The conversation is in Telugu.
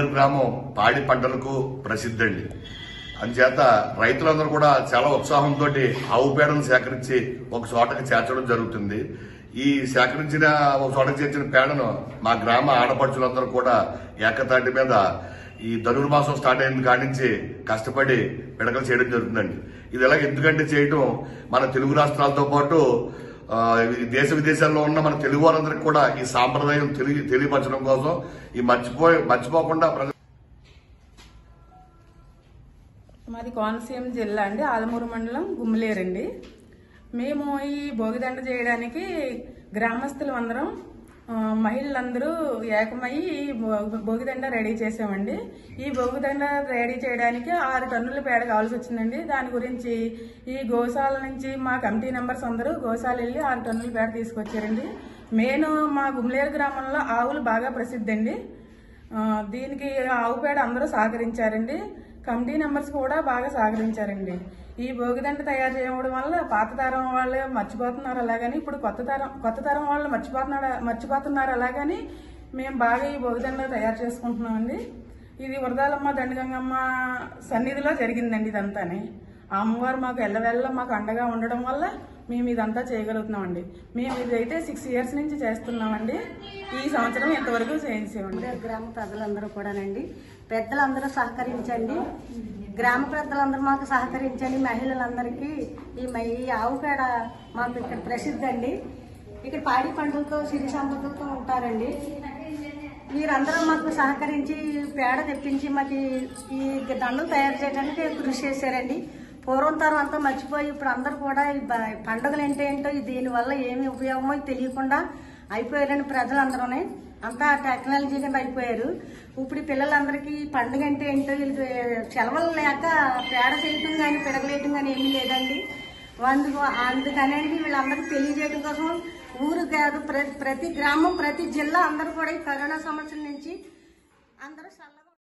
గ్రామం పాడి పంటలకు ప్రసిద్ధి అండి అందుచేత రైతులందరూ కూడా చాలా ఉత్సాహంతో ఆవు పేడను సేకరించి ఒక చోటకి చేర్చడం జరుగుతుంది ఈ సేకరించిన ఒక చోటకి చేర్చిన పేడను మా గ్రామ ఆడపడుచులందరూ కూడా ఏకతాటి మీద ఈ ధనుర్మాసం స్టార్ట్ అయిన కాడి నుంచి కష్టపడి పిడకలు చేయడం జరుగుతుందండి ఇది ఎలా ఎందుకంటే చేయటం మన తెలుగు రాష్ట్రాలతో పాటు ఆ, ఈ దేశ విదేశాల్లో ఉన్న మన తెలుగు వారందరికీ కూడా ఈ సాంప్రదాయం తెలియ తెలియపరచడం కోసం ఈ మర్చిపోయి మర్చిపోకుండా ప్రజలు మాది కోనసీమ జిల్లా అండి ఆలమూరు మండలం గుమ్మలేరండి మేము ఈ భోగిదండ చేయడానికి గ్రామస్తులు అందరం ఆ, మహిళలందరూ ఏకమయ్యి ఈ భో- భోగిదండ రెడీ చేసామండి ఈ భోగిదండ రెడీ చేయడానికి ఆరు టన్నుల పేడ కావాల్సి వచ్చిందండి దాని గురించి ఈ గోశాల నుంచి మా కమిటీ మెంబర్స్ అందరూ గోశాల వెళ్ళి ఆరు టన్నుల పేడ తీసుకొచ్చారండి మెయిన్ మా గుమ్లేరు గ్రామంలో ఆవులు బాగా ప్రసిద్ధి అండి ఆ, దీనికి ఆవు పేడ అందరూ సహకరించారండి కమిటీ మెంబర్స్ కూడా బాగా సహకరించారండి ఈ భోగిదండ తయారు చేయడం వల్ల పాత తరం వాళ్ళు మర్చిపోతున్నారు అలాగని ఇప్పుడు కొత్త తరం కొత్త తరం వాళ్ళు మర్చిపోతున్నారు మర్చిపోతున్నారు అలాగని మేము బాగా ఈ భోగిదండ తయారు చేసుకుంటున్నామండి ఇది వరదాలమ్మ దండగంగమ్మ సన్నిధిలో జరిగిందండి ఇదంతాని ఆ అమ్మవారు మాకు ఎల్లవెల్ల మాకు అండగా ఉండడం వల్ల మేము ఇదంతా చేయగలుగుతున్నామండి మేము ఇదైతే సిక్స్ ఇయర్స్ నుంచి చేస్తున్నామండి ఈ సంవత్సరం ఇంతవరకు చేయించామండి అందరూ గ్రామ ప్రజలందరూ కూడానండి పెద్దలందరూ సహకరించండి గ్రామ పెద్దలందరూ మాకు సహకరించండి మహిళలందరికీ ఈ మ- ఈ ఆవు పేడ మాకు ఇక్కడ ప్రసిద్ధి అండి ఇక్కడ పాడి పంటలతో సిరి సంపదలతో ఉంటారండి మీరందరూ మాకు సహకరించి పేడ తెప్పించి మాకు ఈ- ఈ దండలు తయారు చేయడానికి కృషి చేశారండి పూర్వం తరం అంతా మర్చిపోయి ఇప్పుడు అందరూ కూడా ఈ బ- పండుగలు ఏంటి ఏంటో ఈ దీనివల్ల ఏమి ఉపయోగమో తెలియకుండా అయిపోయారండి ప్రజలందరూనే అంతా టెక్నాలజీ కింద అయిపోయారు ఇప్పుడు ఈ పిల్లలందరికీ ఈ పండుగ అంటే ఏంటో వీళ్ళకి సెలవులు లేక పేడ చేయటం కానీ పిడగలేయటం కానీ ఏమీ లేదండి అందుకు అందుకనండి వీళ్ళందరికీ తెలియజేయడం కోసం ఊరు కాదు ప్రతి ప్రతి గ్రామం ప్రతి జిల్లా అందరూ కూడా ఈ కరోనా సమస్యల నుంచి అందరూ చల్లగా